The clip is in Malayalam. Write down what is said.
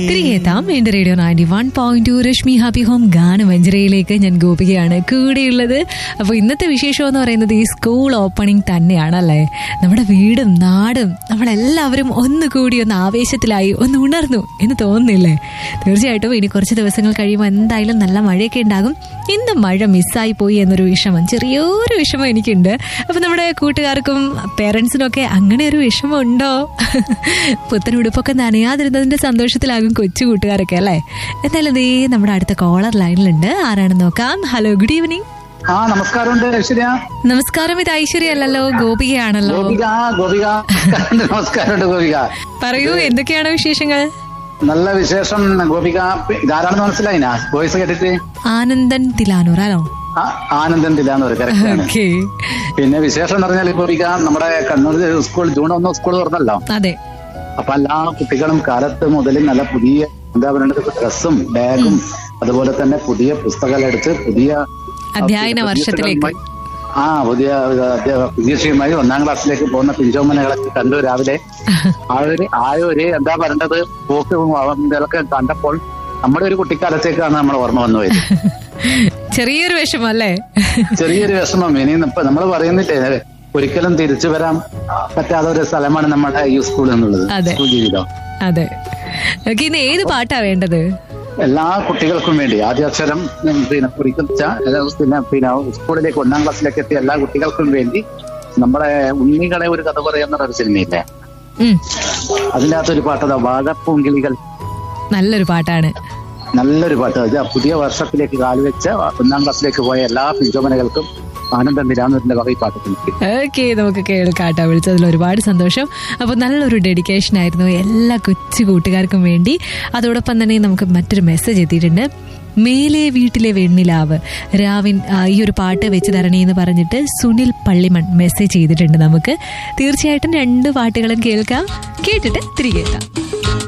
തിരികെ എത്താം എന്റെ radio ninety one point two Rashmi happy home ഗാനമഞ്ജരയിലേക്ക് ഞാൻ ഗോപികയാണ് കൂടെയുള്ളത് അപ്പോൾ ഇന്നത്തെ വിശേഷം എന്ന് പറയുന്നത് ഈ സ്കൂൾ ഓപ്പണിംഗ് തന്നെയാണല്ലേ നമ്മുടെ വീടും നാടും നമ്മളെല്ലാവരും ഒന്ന് കൂടി ഒന്ന് ആവേശത്തിലായി ഒന്ന് ഉണർന്നു എന്ന് തോന്നുന്നില്ലേ തീർച്ചയായിട്ടും ഇനി കുറച്ച് ദിവസങ്ങൾ കഴിയുമ്പോൾ എന്തായാലും നല്ല മഴയൊക്കെ ഉണ്ടാകും ഇന്ന് മഴ മിസ്സായി പോയി എന്നൊരു വിഷമം ചെറിയൊരു വിഷമം എനിക്കുണ്ട് അപ്പൊ നമ്മുടെ കൂട്ടുകാർക്കും പേരൻസിനും ഒക്കെ അങ്ങനെ ഒരു വിഷമം ഉണ്ടോ പുത്തൻ ഉടുപ്പൊക്കെ നനയാതിരുന്നതിന്റെ സന്തോഷത്തിലാകും കൊച്ചു കൂട്ടുകാരൊക്കെ അല്ലേ എന്തായാലും ദേ നമ്മുടെ അടുത്ത കോളർ ലൈനിലുണ്ട് ആരാണെന്ന് നോക്കാം ഹലോ ഗുഡ് ഈവനിങ് ആ നമസ്കാരമുണ്ട് ഐശ്വര്യ നമസ്കാരം ഇത് ഐശ്വര്യ അല്ലല്ലോ ഗോപികയാണല്ലോ ഗോപിക ഗോപിക നമസ്കാരമുണ്ട് ഗോപിക പറയൂ എന്തൊക്കെയാണ് വിശേഷങ്ങൾ നല്ല വിശേഷം ഗോപിക ഇതാരാണെന്ന് മനസ്സിലായിനാ വോയിസ് കേട്ടിട്ട് ആനന്ദൻ തിലാനൂറാണോ ആ, ആനന്ദൻ തില്ലാന്ന് പറയും correct ആണ് ഓക്കെ പിന്നെ വിശേഷം എന്ന് പറഞ്ഞാൽ ഗോപിക നമ്മുടെ കണ്ണൂർ സ്കൂൾ ജൂൺ ഒന്ന് സ്കൂൾ തുറന്നല്ലോ അതെ അപ്പൊ എല്ലാ കുട്ടികളും കാലത്ത് മുതൽ നല്ല പുതിയ എന്താ പറയണ്ടത് ഡ്രസ്സും ബാഗും അതുപോലെ തന്നെ പുതിയ പുസ്തകങ്ങൾ എടുത്ത് പുതിയ അധ്യയന വർഷത്തിലേക്ക്. ആ പുതിയ പ്രതീക്ഷയുമായി ഒന്നാം ക്ലാസ്സിലേക്ക് പോകുന്ന പിഞ്ചോമനകളൊക്കെ കണ്ടു രാവിലെ ആ ഒരു ആ ഒരു എന്താ പറയേണ്ടത് പോക്കും ഇതൊക്കെ കണ്ടപ്പോൾ നമ്മുടെ ഒരു കുട്ടിക്കാലത്തേക്കാണ് നമ്മൾ ഓർമ്മ വന്നു പോയത് ചെറിയൊരു വിഷമം അല്ലേ ചെറിയൊരു വിഷമം ഇനി ഇപ്പൊ നമ്മൾ പറയുന്നില്ലേ ഒരിക്കലും തിരിച്ചു വരാൻ പറ്റാത്ത ഒരു സ്ഥലമാണ് നമ്മുടെ ഈ സ്കൂൾ എന്നുള്ളത് അതെ. സ്കൂൾ ജീവിതം അതെ ഓക്കെ ഇന്ന് ഏത് പാട്ടാ വേണ്ടത് എല്ലാ കുട്ടികൾക്കും വേണ്ടി ആദ്യാക്ഷരം ഉം, പിന്നെ കുറിച്ച പിന്നെ പിന്നെ സ്കൂളിലേക്ക് ഒന്നാം ക്ലാസ്സിലേക്ക് എത്തിയ എല്ലാ കുട്ടികൾക്കും വേണ്ടി നമ്മുടെ ഉണ്ണികളെ ഒരു കഥ പറയുന്ന ഒരു സിനിമയില്ലേ ഉം, അതിൻ്റെ അകത്തൊരു പാട്ടതാ വാഗപ്പൂങ്കിളികൾ നല്ലൊരു പാട്ടാണ് നല്ലൊരു പാട്ട് അത് പുതിയ വർഷത്തിലേക്ക് കാലുവെച്ച് ഒന്നാം ക്ലാസ്സിലേക്ക് പോയ എല്ലാ പിഞ്ചോമനകൾക്കും ആനന്ദം നിരാന്നൂരിന്റെ വക ഈ പാട്ട് കിട്ടി ഓക്കെ നമുക്ക് കേൾക്കാട്ടോ വിളിച്ചതിൽ ഒരുപാട് സന്തോഷം അപ്പോൾ നല്ലൊരു ഡെഡിക്കേഷൻ ആയിരുന്നു എല്ലാ കൊച്ചു കൂട്ടുകാർക്കും വേണ്ടി അതോടൊപ്പം തന്നെ നമുക്ക് മറ്റൊരു മെസ്സേജ് എത്തിയിട്ടുണ്ട് മേലെ വീട്ടിലെ വെണ്ണിലാവ് രാവിൻ ആ, ഈ ഒരു പാട്ട് വെച്ച് തരണേ എന്ന് പറഞ്ഞിട്ട് സുനിൽ പള്ളിമൺ മെസ്സേജ് ചെയ്തിട്ടുണ്ട് നമുക്ക് തീർച്ചയായിട്ടും രണ്ട് പാട്ടുകളും കേൾക്കാം കേട്ടിട്ട് തിരികെ എത്താം